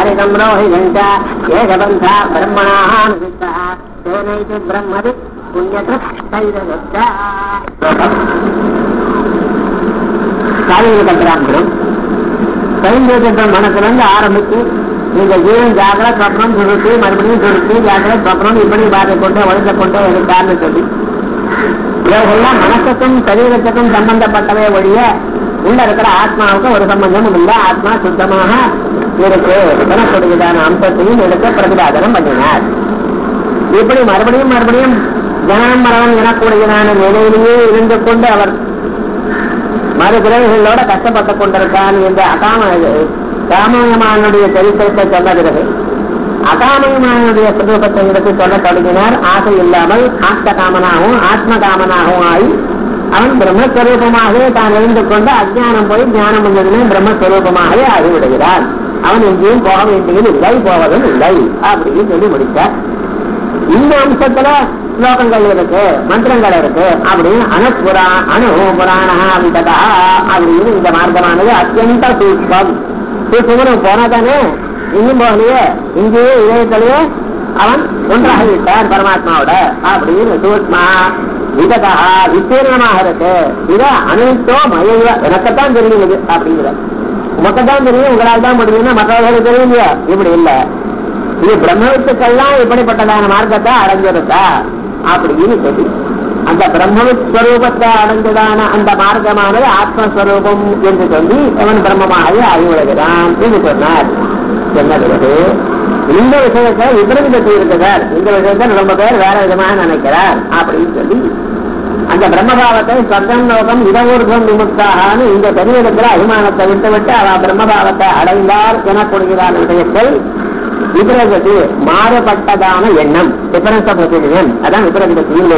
ஹரிதம் ரோஹிதஞ்ச ஏகபந்தா பிரம்மணானுசித்தா தேனைத்து பிரம்மதி புண்ணியத்ரைதா காவிரி கட்டுறாங்க சைந்தேசன் மனசுல இருந்து ஆரம்பிச்சு இந்த ஜீவன் ஜாகிர சொப்னம் சுருத்தி மறுபடியும் சுருத்தி ஜாகிர சொப்னம் இப்படி பாதை கொண்டே ஒழுங்க கொண்டே இருக்கான்னு சொல்லி இவைகள்லாம் மனசுக்கும் சரீரத்துக்கும் சம்பந்தப்பட்டவே ஒழிய உள்ள இருக்கிற ஆத்மாவுக்கு ஒரு சம்பந்தமும் இல்லை ஆத்மா சுத்தமாக இருக்கு எனக்கூடியதான அம்சத்தையும் எடுத்து பிரதிபாதனம் பண்ணினார் இப்படி மறுபடியும் மறுபடியும் ஜனனம் மரணம் எனக்கூடியதான நிலையிலேயே இருந்து கொண்டு அவர் மறுபிறவிகளோட கஷ்டப்பட்டுக் கொண்டிருக்கான் என்ற அகாம காமயமானுடைய சரித்திரத்தை சொன்ன பிறகு அகாமயமானுடைய சுரூபத்தை எடுத்து சொல்ல தொடங்கினார் ஆசை இல்லாமல் ஆத்ம காமனாகவும் ஆத்ம காமனாகவும் ஆகி அவன் பிரம்மஸ்வரூபமாகவே தான் எழுந்து கொண்டு அஜ்ஞானம் போய் ஞானம் வந்ததுமே பிரம்மஸ்வரூபமாகவே ஆகிவிடுகிறான் அவன் எங்கேயும் போக வேண்டியது இல்லை போவதும் இல்லை அப்படின்னு சொல்லி முடித்தார் இந்த அம்சத்துல ஸ்லோகங்கள் இருக்கு மந்திரங்கள் இருக்கு அப்படின்னு அணுப்புரா அணு புராணா விததா அப்படின்னு இந்த மார்க்கமானது அத்தியந்த சூக்மம் சூக்மம் போனதானே இங்கும் போகலையே இங்கேயே இதயத்திலேயே அவன் ஒன்றாக விட்டான் பரமாத்மாவோட அப்படின்னு சூக்மா விததா வித்தீர்ணமாக இருக்கு இத அனைத்தோ மயவ எனக்குத்தான் தெரியும் இது அப்படிங்கிற உமக்குத்தான் தெரியும் உங்களால் தான் முடியும்னா மற்றவர்களுக்கு தெரியும் இல்லையா இப்படி இல்லை இது பிரம்மவித்துக்கெல்லாம் இப்படிப்பட்டதான மார்க்கத்தை அடைஞ்சிருக்கா அப்படின்னு சொல்லி அந்த பிரம்மஸ்வரூபத்தை அடைஞ்சதான அந்த மார்க்கமானது ஆத்மஸ்வரூபம் என்று சொல்லி அவன் பிரம்மமாகவே ஆகிவிடுகிறான் என்று சொன்னார் சொன்ன பிறகு இந்த விஷயத்தை விபரீதத்தை இருக்கிறார் இந்த விஷயத்தை ரொம்ப பேர் வேற விதமாக நினைக்கிறார் அப்படின்னு சொல்லி அந்த பிரம்மபாவத்தை சொர்க்கம் லோகம் இடவூர்வம் விமுக்தாகான்னு இந்த சரீரத்தில் அபிமானத்தை விட்டுவிட்டு அவ பிரம்மபாவத்தை அடைந்தார் எனப்படுகிறார் விஷயத்தை விபரீதத்து மாறுபட்டதான எண்ணம் டிஃபரன்ஸ் ஆஃப் ஒப்பீனியன் அதான் விபரீதத்தின்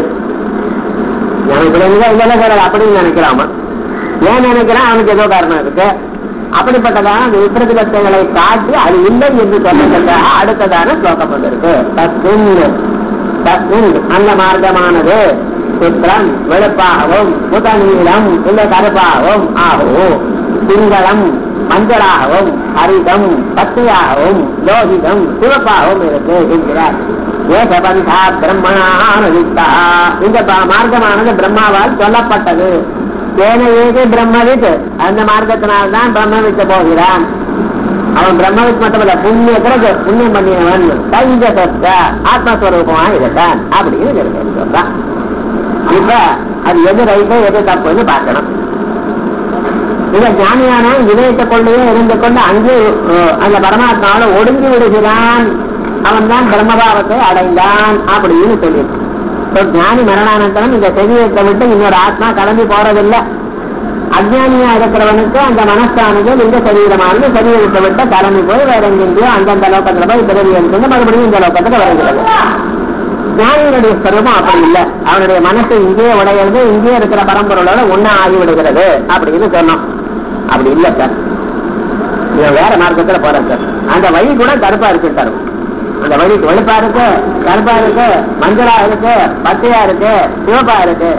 இதெல்லாம் அப்படின்னு நினைக்கிறாமா ஏன் நினைக்கிறான் அவனுக்கு ஏதோ காரணம் இருக்கு அப்படிப்பட்டதான விபரீதத்தைகளை காட்டி அது இல்லை என்று சொன்னதற்காக அடுத்ததான ஸ்லோகம் வந்திருக்கு தஸ்மின் தஸ்மின் அந்த மார்க்கமானது சுத்திரம் வெளுப்பாகவும் புதநீளம் இல்லை கருப்பாகவும் ஆகவும் சிங்களம் மஞ்சளாகவும் ஹரிதம் பச்சையாகவும் லோகிதம் சிவப்பாகவும் இருக்கு என்கிறார் ஏகபந்தா பிரம்மணானுவித்தா இந்த மார்க்கமானது பிரம்மாவால் சொல்லப்பட்டது ஏன ஏக பிரம்மவித் அந்த மார்க்கத்தினால்தான் பிரம்மவித்து போகிறான் அவன் பிரம்மவித் மட்டுமல்ல புண்ணியத்திற்கு புண்ணியம் பண்ணினவன் தைஞ்ச சொத்த ஆத்மஸ்வரூபமாக இருக்கான் அப்படின்னு சொல்றான் இப்ப அது எது ரைட்டோ எது தப்புன்னு பார்க்கணும் இத ஞானியான இதயத்தை கொண்டே இருந்து கொண்டு அங்கே அந்த பரமாத்மாவோட ஒடுங்கி விடுகிறான் அவன் தான் பிரம்மபாவத்தை அடைந்தான் அப்படின்னு சொல்லியிருக்கு ஞானி மரணானந்தரம் இந்த சரீரத்தை விட்டு இன்னொரு ஆத்மா கிளம்பி போறதில்லை அஜானியா இருக்கிறவனுக்கு அந்த மனசானது இந்த சரீரமானது சரீரத்தை விட்டு கிளம்பி போய் வேற எங்கெங்கயோ அந்தந்த லோகத்துல போய் பிறவி எடுத்து மறுபடியும் இந்த லோகத்துக்கு வருகிறது ஞானியினுடைய ஸ்வரூபம் அப்படி இல்லை அவனுடைய மனசு இங்கேயே உடையிறது இங்கேயே இருக்கிற பரம்பொருளோட ஒன்னா ஆகிவிடுகிறது அப்படின்னு சொன்னோம் அப்படி இல்லை சார் இவன் வேற மார்க்கத்துல போறேன் சார் அந்த வழி கூட கருப்பா இருக்கு சார் அந்த வழி வெளுப்பா இருக்கு கருப்பா இருக்கு மஞ்சளா இருக்கு பச்சையா இருக்கு சிவப்பா இருக்கு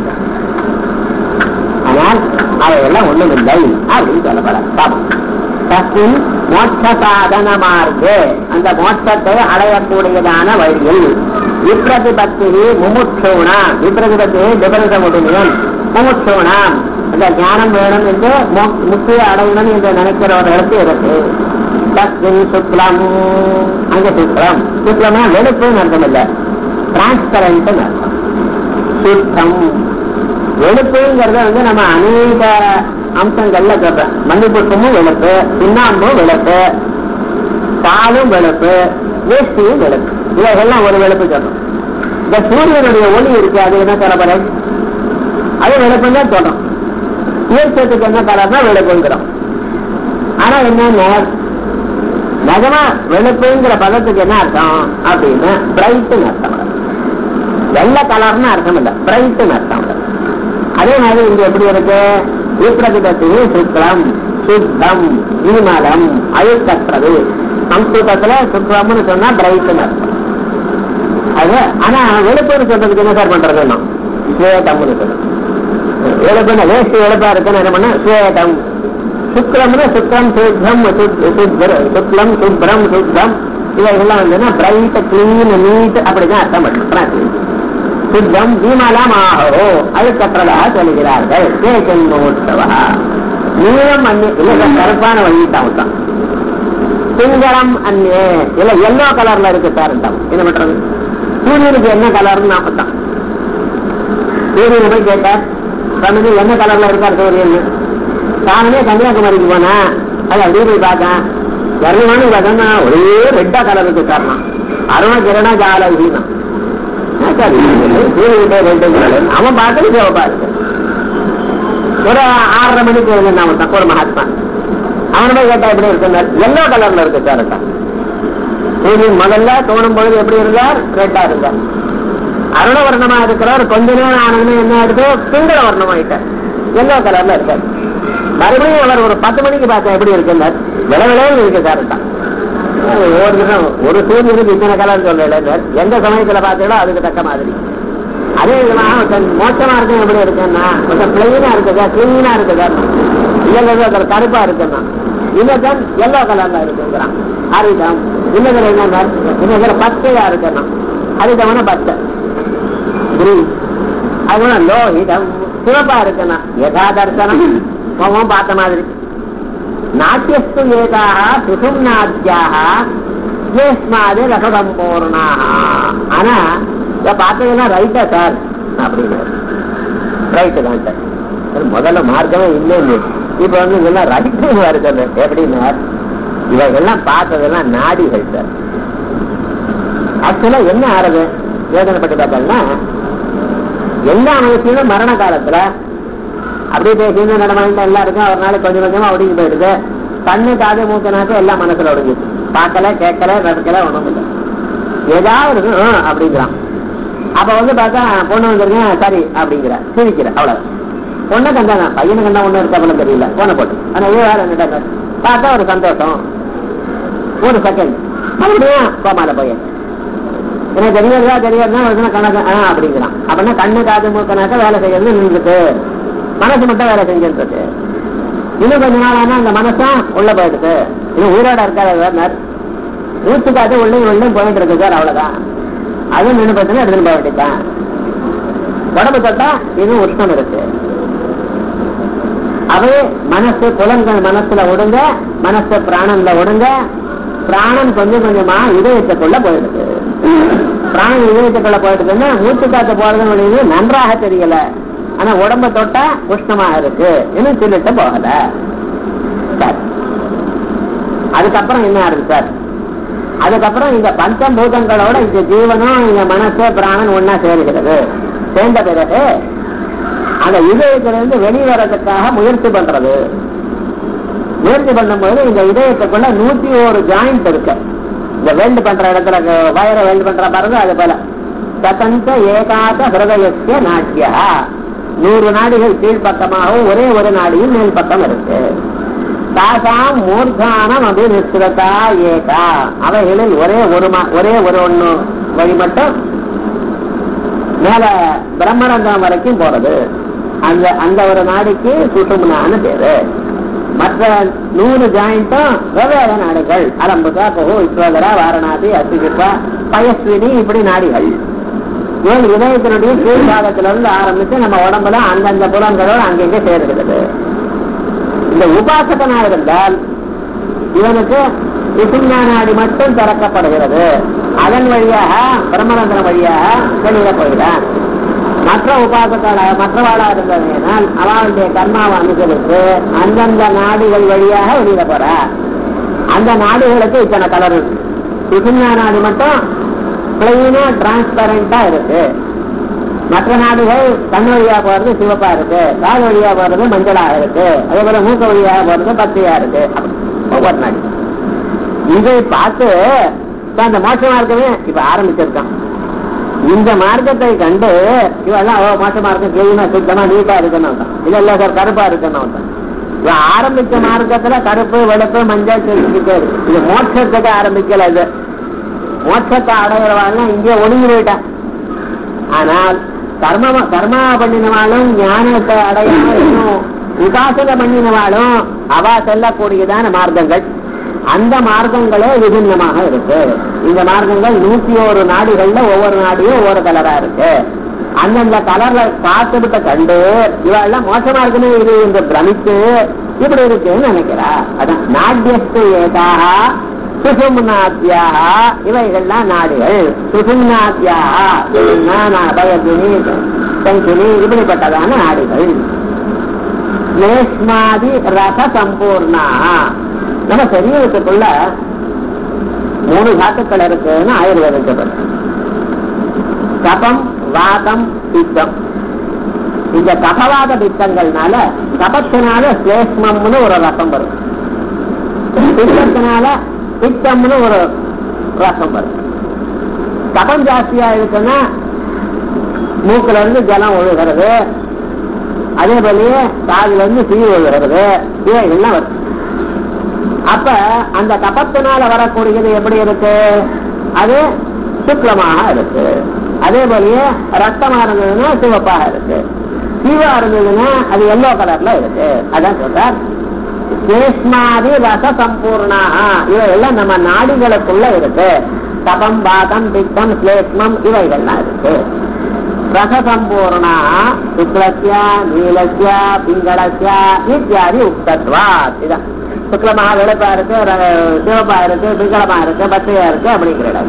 ஆனால் அவையெல்லாம் ஒண்ணும் இல்லை அப்படின்னு சொல்லப்பட பாப்போம் தஸ்மின் மோட்ச சாதன மார்க்கு அந்த மோட்சத்தை அடையக்கூடியதான வழியில் விப்ரதிபத்தி முமுட்சோனா விப்ரதிபத்தி விபரீத முடியும் முமுட்சோனா அந்த ஞானம் வேணும் என்று முக்கிய அடையணும் என்று நினைக்கிற ஒரு இடத்து இருக்கு தஸ்மின் சுக்லம் அங்க சுக்லம் சுக்லம்னா வெளுப்புன்னு அர்த்தம் இல்லை டிரான்ஸ்பரண்ட் அர்த்தம் சுத்தம் வெளுப்புங்கிறத வந்து நம்ம அநேக அம்சங்கள்ல சொல்றேன் மண்ணிப்புட்டமும் வெளுப்பு சுண்ணாம்பும் வெளுப்பு பாலும் வெளுப்பு வேஷ்டியும் வெளுப்பு இவைகள்லாம் ஒரு வெளுப்பு சொல்றோம் இந்த சூரியனுடைய ஒளி இருக்கு அது என்ன கலப்பறை அது வெளுப்புன்னு தான் சொல்றோம் ஈர்ச்சத்துக்கு என்ன கலர்னா வெளுப்புங்கிறோம் ஆனா என்ன நிஜமா வெளுப்புங்கிற பதத்துக்கு என்ன அர்த்தம் அப்படின்னா பிரைட்னு அர்த்தம் வெள்ளை கலர்னு அர்த்தம் இல்ல பிரைட்னு அர்த்தம் அதே மாதிரி இங்க எப்படி இருக்கு விப்ரதிபத்தினி சுக்லம் சுத்தம் நிர்மலம் அழுக்கற்றது சம்ஸ்கிருதத்துல சுக்லம்னு சொன்னா பிரைட்னு அர்த்தம் அது ஆனா வெளுப்புன்னு சொல்றதுக்கு என்ன சார் பண்றது ஸ்வேதம்னு சொல்றது வெளுப்புன்னு வேஷ்டி வெளுப்பா இருக்குன்னு என்ன பண்ண ஸ்வேதம் சுக்ரம்னு சுக்ரம் சுத்தம் சுக்லம் சுப்ரம் சுத்தம் இவைகள்லாம் வந்து பிரைட் கிளீன் நீட் அப்படிதான் அர்த்தம் பண்ணுறோம் சுத்தம் விமலமாகவோ அழுக்கற்றதாக சொல்கிறார்கள் கேசன்மோத்சவா நீளம் அந்நிய இல்ல கருப்பான வழிதான் தான் சிங்களம் அந்நிய இல்ல எல்லோ கலர்ல இருக்கு சார் என்ன பண்றது சூரியனுக்கு என்ன கலர்னு நாம தான் சூரியனை போய் கேட்டார் தமிழ் என்ன கலர்ல இருக்கார் சூரியன் நானே கன்னியாகுமரிக்கு போனேன் அது அப்படியே போய் பார்த்தேன் இரநூறு பார்த்தோம்னா ஒரே ரெட்டா கலர் இருக்கு காரணம் அருண கிரண ஜால வீணம் சரி சூரியன் ரெண்டு கலர் அவன் பார்த்து சிவப்பா இருக்கு ஒரு ஆறரை மணிக்கு எழுதின அவன் தான் ஒரு மகாத்மா அவன் போய் கேட்டா எப்படி இருக்குன்னார் எல்லோ கலர்ல இருக்கு சார் சூரியன் முதல்ல தோணும் பொழுது எப்படி இருந்தார் ரெட்டா இருந்தார் அருணவர்ணமா இருக்கிறவர் கொஞ்ச நேரம் ஆனதுமே என்ன ஆயிடுது பிங்கள வர்ணமாயிட்டார் எல்லோ கலர்ல இருக்கார் மறுபடியும் அவர் ஒரு பத்து மணிக்கு பார்த்தா எப்படி இருக்குன்னார் விளவிளையில் இருக்கு சார் ஒரு நிமிஷம் ஒரு சூரியனுக்கு இத்தனை கலர் சொல்லல எந்த சமயத்துல பார்த்தீங்களோ அதுக்கு தக்க மாதிரி அதே விதமா கொஞ்சம் மோசமா இருக்கும் எப்படி இருக்குன்னா கொஞ்சம் பிளெயினா இருக்குதா கிளீனா இருக்குதா இல்ல அதில் கருப்பா இருக்குன்னா இன்னதான் எல்லோ கலர்ல இருக்குங்கிறான் ஹரிதம் இன்னதுல என்ன இன்னதுல பச்சையா இருக்குன்னா ஹரிதம்னா பச்சை கிரீன் அதுனா லோஹிதம் சிவப்பா இருக்குன்னா யதா தர்சனம் கோபம் பார்த்த மாதிரி நாட்டியஸ்து ஏதாக சுசும்னாத்தியாக ஏஸ்மாது ரசசம்பூர்ணாக ஆனா இதை பார்த்ததுன்னா ரைட்டா சார் அப்படின்னு ரைட்டு தான் சார் அது முதல்ல மார்க்கமே இல்லைன்னு இப்ப வந்து இதெல்லாம் ரைட்டு வருது எப்படின்னா இவைகள்லாம் பார்த்ததெல்லாம் நாடிகள் சார் ஆக்சுவலா என்ன ஆறுது யோசனைப்பட்டு பார்த்தோம்னா எல்லா மனுஷனும் மரண காலத்துல அப்படியே பேசிட்டு நடமாடிட்டு எல்லாம் இருக்கும் ஒரு நாளைக்கு கொஞ்சம் கொஞ்சமா ஒடுங்கி போயிடுது கண்ணு காது மூக்கனாக்க எல்லாம் மனசுல ஒடுங்கிச்சு பார்க்கல கேட்கல நடக்கல ஒண்ணும் இல்லை ஏதாவது இருக்கும் ஆ, அப்படிங்கிறான் அப்ப வந்து பார்த்தா பொண்ணு வந்திருக்கேன் சரி அப்படிங்கிற சிரிக்கிற அவ்வளவு பொண்ணை கண்டாங்க பையனு கண்டா ஒண்ணு இருக்காப்புல தெரியல போன போட்டு ஆனா ஏ வேற என்னட்டாங்க பார்த்தா ஒரு சந்தோஷம் ஒரு செகண்ட் மறுபடியும் கோமால பையன் எனக்கு தெரியாதா தெரியாதுன்னா ஒரு கணக்கு ஆ அப்படிங்கிறான் அப்படின்னா கண்ணு காது மூக்கனாக்க வேலை செய்யறது நின்றுட்டு மனசு மட்டும் வேலை செஞ்சுட்டு இருக்கு இன்னும் கொஞ்ச நாள் ஆனா அந்த மனசும் உள்ள போயிடுது இன்னும் உயிரோட இருக்காது மூச்சு காத்து உள்ளே உள்ளே போயிட்டு இருக்கு சார் அவ்வளவுதான் அதுவும் நின்று பார்த்தீங்கன்னா எடுத்துட்டு போக வேண்டியதுதான் உடம்பு தொட்டா இன்னும் உஷ்ணம் இருக்கு அவே மனசு புலன்கள் மனசுல ஒடுங்க மனசு பிராணன்ல ஒடுங்க பிராணன் கொஞ்சம் கொஞ்சமா இதயத்துக்குள்ள போயிடுது பிராணன் இதயத்துக்குள்ள போயிடுதுன்னா மூச்சு காத்து போறது வழியுது நன்றாக தெரியல ஆனா உடம்ப தொட்டா உஷ்ணமா இருக்கு இன்னும் சொல்லிட்டு போகல சரி. அதுக்கப்புறம் என்ன ஆகுது சார் அதுக்கப்புறம் இந்த பஞ்சபூதங்களோட இந்த ஜீவனும் இந்த மனசு பிராணன் ஒன்னா சேருகிறது சேர்ந்த பிறகு அந்த இதயத்திலிருந்து வெளிவரதுக்காக முயற்சி பண்றது முயற்சி பண்ணும்போது இந்த இதயத்துக்குள்ள நூத்தி ஒரு ஜாயிண்ட் இருக்கு இந்த வெல்டு பண்ற இடத்துல வயரை வெல்டு பண்ற பாருங்க அது போல சதந்த ஏகாத ஹிருதயத்திய நாட்டியா நூறு நாடிகள் கீழ்பக்கமாகவும் ஒரே ஒரு நாடியும் மேல் பக்கம் இருக்கு தாசாம் மூர்தானம் அபிநிஸ்ரதா ஏகா அவைகளில் ஒரே ஒரு மா- ஒரே ஒரு ஒண்ணு வழி மட்டும் மேல பிரம்மரந்தம் வரைக்கும் போறது அந்த அந்த ஒரு நாடிக்கு சுசும்னான்னு பேரு மற்ற நூறு ஜாயிண்ட்டும் வெவ்வேறு நாடுகள் அலம்புகா பகு விஸ்வகரா வாரணாசி அசிகிப்பா பயஸ்வினி இப்படி நாடிகள் ஏன் இதயத்தினுடைய கீழ்பாகத்துல இருந்து ஆரம்பிச்சு நம்ம உடம்புல அந்தந்த புலன்களோடு அங்கங்கே சேருகிறது இந்த உபாசகனா இருந்தால் இவனுக்கு விசுண்ணா நாடி மட்டும் திறக்கப்படுகிறது அதன் வழியாக பிரம்மரந்திரம் வழியாக வெளியில போயிடான் மற்ற உபாசக்கால மற்றவாளா இருந்ததுனால் அவனுடைய கர்மாவை அனுசரித்து அந்தந்த நாடுகள் வழியாக வெளியில போற அந்த நாடுகளுக்கு இத்தனை கலர் இருக்கு விசுண்ணா நாடி மட்டும் பிளைனா டிரான்ஸ்பரண்டா இருக்கு மற்ற நாடுகள் கண் வழியா போறது சிவப்பா இருக்கு கால் வழியா போறது மஞ்சளா இருக்கு அதே போல மூக்க வழியா போறது பச்சையா இருக்கு அப்படி ஒவ்வொரு நாடு இதை பார்த்து இப்ப அந்த மோச மார்க்கமே இப்ப ஆரம்பிச்சிருக்கான் இந்த மார்க்கத்தை கண்டு இவெல்லாம் ஓ மோச மார்க்கம் கிளீனா சுத்தமா நீட்டா இருக்கணும் இல்ல இல்ல சார் கருப்பா இருக்கணும் இவன் ஆரம்பிச்ச மார்க்கத்துல கருப்பு வெளுப்பு மஞ்சள் செஞ்சுக்கிட்டே இருக்கு இது மோட்சத்துக்கு ஆரம்பிக்கல இது மோட்சத்தை அடைகிறவாள்னா இங்கே ஒடுங்கி போயிட்டான் ஆனால் கர்ம கர்மா பண்ணினவாளும் ஞானத்தை அடையாம இன்னும் உபாசனை பண்ணினவாளும் அவ செல்லக்கூடியதான மார்க்கங்கள் அந்த மார்க்கங்களே விபின்னமாக இருக்கு இந்த மார்க்கங்கள் நூத்தி ஒரு நாடுகள்ல ஒவ்வொரு நாடியும் ஒவ்வொரு கலரா இருக்கு அந்தந்த கலர்ல பார்த்துவிட்ட கண்டு இவெல்லாம் மோசமா இருக்குன்னு இது என்று பிரமித்து இப்படி இருக்குன்னு நினைக்கிறா அதான் நாட்டியஸ்து ஏதாக சுசும்னாத்தியாக இவைகள்லாம் நாடுகள் சுசும்னாத்தியாக பயத்தினி சங்கினி இப்படிப்பட்டதான நாடுகள் நேஷ்மாதி ரச சம்பூர்ணா நம்ம சரீரத்துக்குள்ள மூணு தாத்துக்கள் இருக்குன்னு ஆயுர்வேதம் சொல்றது கபம் வாதம் பித்தம் இந்த கபவாத பித்தங்கள்னால கபத்தினால ஸ்லேஷ்மம்னு ஒரு ரசம் வரும் பித்தத்தினால பித்தம்னு ஒரு ரசம் வரும் கபம் ஜாஸ்தியா இருக்குன்னா மூக்குல இருந்து ஜலம் ஒழுகிறது அதே போலயே காதுல இருந்து தீ ஒழுகிறது இவைகள்லாம் வரும் அப்ப அந்த கபத்தினால வரக்கூடியது எப்படி இருக்கு அது சுக்லமாக இருக்கு அதே போலயே ரத்தமா இருந்ததுன்னா சிவப்பாக இருக்கு சீவா இருந்ததுன்னா அது எல்லோ கலர்ல இருக்கு அதான் சொல்றார் சேஷ்மாதி ரச சம்பூர்ணாக இவைகள்லாம் நம்ம நாடிகளுக்குள்ள இருக்கு கபம் பாதம் பித்தம் ஸ்லேஷ்மம் இவைகள்லாம் இருக்கு ரசசம்பூர்ணா சுக்லஸ்ய நீலஸ்ய பிங்களஸ்ய இத்தியாதி உக்தத்வாத் இதான் சுக்லமா வெளுப்பா இருக்கு ர- சிவப்பா இருக்கு பிங்களமா இருக்கு பச்சையா இருக்கு அப்படிங்கிற இடம்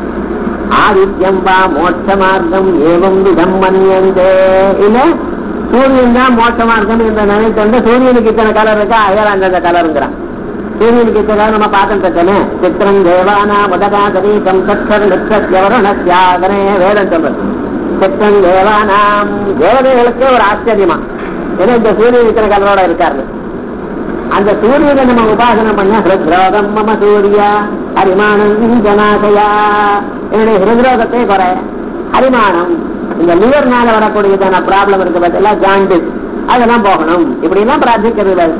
ஆதித்யம் வா மோட்ச மார்க்கம் ஏவம் விதம் மன்யந்தே இல்ல சூரியன் தான் மோட்ச மார்க்கம் என்று நினைத்து சூரியனுக்கு இத்தனை கலர் இருக்கா அயர் அந்தந்த கலருங்கிறான் சூரியனுக்கு இத்தனை கலர் நம்ம பார்த்துட்டு இருக்கேனே சித்திரம் தேவானா முதகா கதீபம் சக்கர நிச்சயவரணத்யாகனே வேதம் சொல்றது சித்திரம் தேவானாம் தேவதைகளுக்கே ஒரு ஆச்சரியமா ஏன்னா இந்த சூரியன் இத்தனை கலரோட இருக்காரு அந்த சூரியனை நம்ம உபாசனை பண்ண ஹிருத்ரோகம் மம சூரிய ஹரிமானம் ஜனாசயா என்னுடைய ஹிருத்ரோகத்தை குறை ஹரிமானம் இந்த லிவர்னால வரக்கூடியதான ப்ராப்ளம் இருக்கு பார்த்தீங்களா ஜாண்டிஸ் அதெல்லாம் போகணும் இப்படி எல்லாம் பிரார்த்திக்கிறது இல்லை.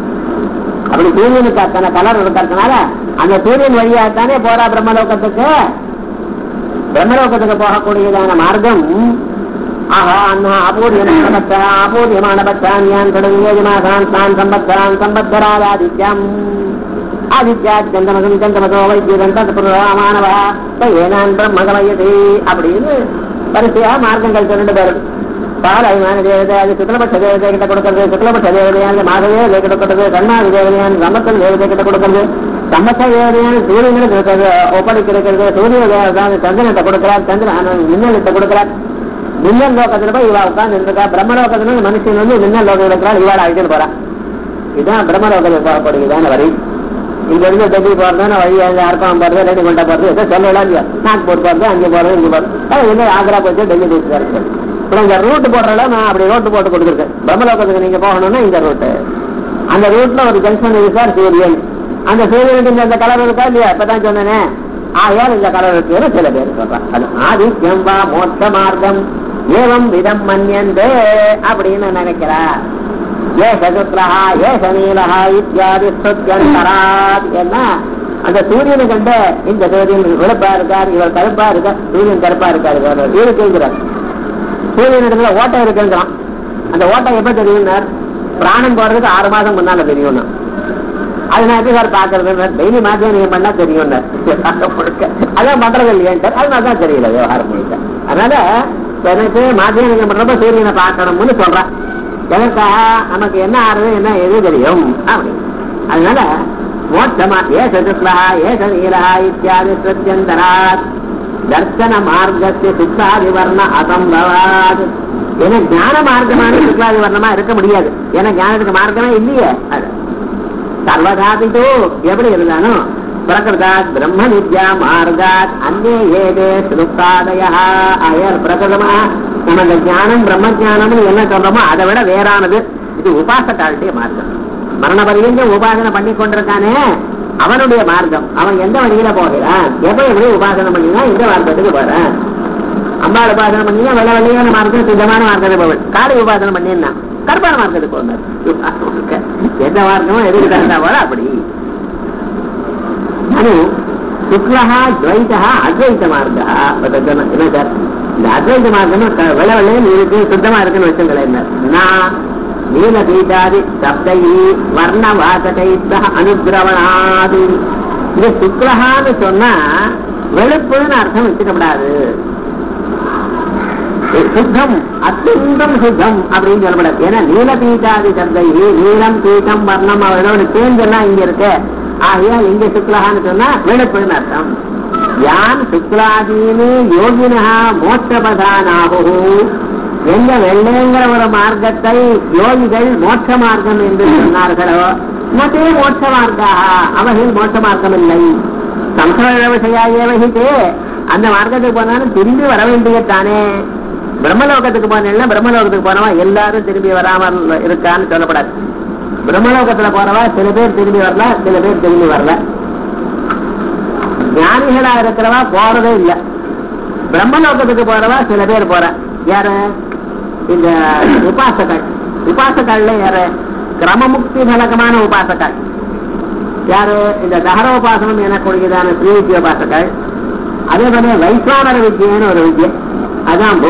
அப்படி சூரியனுக்கு அத்தனை கலர் இருக்கிறதுனால அந்த சூரியன் வழியாகத்தானே போறா பிரம்மலோகத்துக்கு பிரம்மலோகத்துக்கு போகக்கூடியதான மார்க்கம் ஆஹா அண்ணா அபூர்யமான பக்தரா அபூர்யமான பக்தான்யான் தொடங்கிய மாசான் தான் சம்பத்தரான் சம்பத்தராதித்யம் ஆதித்யாத் சந்தமகம் சந்தமசோ வைத்தியதந்தமானவா ஏனான் பிரம்மகமயதி அப்படின்னு வரிசையா மார்க்கங்கள் சொல்லிட்டு பேரும் பாலாய்மான தேவதை அது சுக்லபட்ச தேவதை கிட்ட கொடுக்கறது சுக்லபட்ச தேவதையான மாதவே கிட்ட கொடுக்கறது கண்ணாதி தேவதையான சம்பத்தல் தேவதை கிட்ட கொடுக்கறது சம்பத்த தேவதையான சூரியனுக்கு இருக்கிறது ஒப்படைக்கு இருக்கிறது சூரிய தேவதான் சந்திரனை கொடுக்கிறார் சந்திரன் மின்னலத்தை கொடுக்கிறார் மின்னல் லோகத்துல போய் இவா உட்கார்ந்து இருக்கா பிரம்ம லோகத்துல மனுஷன் வந்து மின்னல் லோகம் இருக்கிறாள் இவாள் அழைச்சிட்டு போறா இதுதான் பிரம்ம லோகத்தில் போகக்கூடியதான வரி இங்க இருந்து டெல்லி போறதுனா வழி அங்க அர்ப்பணம் போறது ரெண்டு கொண்ட போறது ஏதோ சொல்லலாம் இல்லையா நாக்பூர் போறது அங்கே போறது இங்க போறது அது என்ன ஆக்ரா போச்சு டெல்லி போயிட்டு இருக்கு இப்போ இங்க ரூட் போடுறல நான் அப்படி ரோட்டு போட்டு கொடுத்துருக்கேன் பிரம்மலோகத்துக்கு நீங்க போகணும்னா இந்த ரூட்டு அந்த ரூட்ல ஒரு ஜங்ஷன் இருக்கு சார் சூரியன் அந்த சூரியனுக்கு இந்த- இந்த கலர் இருக்கா இல்லையா இப்பதான் சொன்னேனே ஆயால் இந்த கலர் இருக்குன்னு சில பேர் சொல்றான் அது ஆதித்யம் வா மோட்ச மார்க்கம் ஏவம் விதம் மன்யந்தே அப்படின்னு நினைக்கிறா ஏஷ சுக்லஹா ஏஷ நீலஹா இத்தியாதி ஸ்துத்யந்தராத் என்ன அந்த சூரியனை கண்ட இந்த சூரியன் வெளுப்பா இருக்கார் இவர் கருப்பா இருக்கா சூரியன் கருப்பா இருக்காரு இவரு கேட்கிறார் சூரியன் இடத்துல ஓட்டை இருக்குங்கிறான் அந்த ஓட்டை எப்ப தெரியும்னார் பிராணம் போறதுக்கு ஆறு மாசம் முன்னால தெரியும்னா அது நான் எப்படி சார் பாக்குறது டெய்லி மாத்தியம் நீங்க பண்ணா தெரியும் அதான் பண்றது இல்லையான்ட்டு அதனால தான் தெரியல விவகாரம் முழுக்க அதனால எனக்கு மாத்தியம் நீங்க பண்றப்ப சூரியனை பார்க்கணும்னு சொல்றேன் எனக்கா நமக்கு என்ன ஆறுது என்ன எது தெரியும் அப்படி அதனால மோட்சமா ஏ சதுஸ்லா ஏ சனீலா இத்தியாதி பிரத்யந்தராத் தர்சன மார்க்கத்தை சுத்தாதி வர்ண அசம்பவாத் ஏன்னா ஞான மார்க்கமான சுக்லாதி வர்ணமா இருக்க முடியாது ஏன்னா ஞானத்துக்கு மார்க்கமே இல்லையே அது சர்வதாபிதோ எப்படி இருந்தாலும் பிரகிருதாத் பிரம்ம வித்யா மார்காத் அந்நே ஏதே சுருக்காதய அயர் பிரகிருதமா நம்ம இந்த ஞானம் பிரம்ம ஞானம்னு என்ன சொல்றோமோ அதை விட வேறானது இது உபாசக்காளுடைய மார்க்கம் மரண பரியந்தம் உபாசனை பண்ணி கொண்டிருக்கானே அவனுடைய மார்க்கம் அவன் எந்த வழியில போகிறான் எப்ப எப்படி உபாசனை பண்ணினா இந்த மார்க்கத்துக்கு போறான் அம்பாள் உபாசனை பண்ணினா வெள்ள வெள்ளையான மார்க்கம் சுத்தமான மார்க்கத்தை போவன் காளி உபாசனை பண்ணினா கருப்பான மார்க்கத்துக்கு போனார் எந்த மார்க்கமும் எதுக்கு தகுந்தா போல அப்படி ನಾನು ಶುಕ್ಲಃ ದ್ವೈತಃ ಅದ್ವೈತ ಮಾರ್ಗ என்ன சார் இந்த அத்வைத மார்க்கம் வெள்ள வெள்ளையும் இருக்கு சுத்தமா இருக்குன்னு வச்சுங்களேன் என்ன நான் நீலபீட்டாதி சப்தை வர்ணவாசகை அனுகிரவணாது இது சுக்ரஹான்னு சொன்னா வெளுப்புன்னு அர்த்தம் வச்சுக்கப்படாது சுத்தம் அத்தியந்தம் சுத்தம் அப்படின்னு சொல்லப்படாது ஏன்னா நீல பீட்டாதி சப்தை நீலம் பீட்டம் வர்ணம் அவரோட சேர்ந்தெல்லாம் இங்க இருக்கு ஆகையா இங்க சுக்லஹான்னு சொன்னா வெளுப்புன்னு அர்த்தம் யான் சுக்லாதீனு யோகினா மோட்சபதானாகு எங்க வெள்ளைங்கிற ஒரு மார்க்கத்தை யோகிகள் மோட்ச மார்க்கம் என்று சொன்னார்களோ மதே மோட்ச மார்க்கா அவர்கள் மோட்ச மார்க்கம் இல்லை சம்சார விஷயாயவகித்தே அந்த மார்க்கத்துக்கு போனாலும் திரும்பி வர வேண்டியதானே பிரம்மலோகத்துக்கு போனேன்னா பிரம்மலோகத்துக்கு போனவா எல்லாரும் திரும்பி வராமல் இருக்கான்னு சொல்லப்படாது பிரம்மலோகத்துல போறவா சில பேர் திரும்பி வரல சில பேர் திரும்பி வரல ஞானிகளா இருக்கிறவா போறதே இல்ல பிரம்மலோகத்துக்கு போறவா சில பேர் போற யாரு இந்த உபாசகள் உபாசகள்ல யாரு கிரமமுக்தி பலகமான உபாசகள் யாரு இந்த தகர உபாசனம் எனக்கூடியதான ஸ்ரீவித்ய உபாசகள் அதே போல வைஸ்வானர வித்யன்னு ஒரு வித்யை அதான்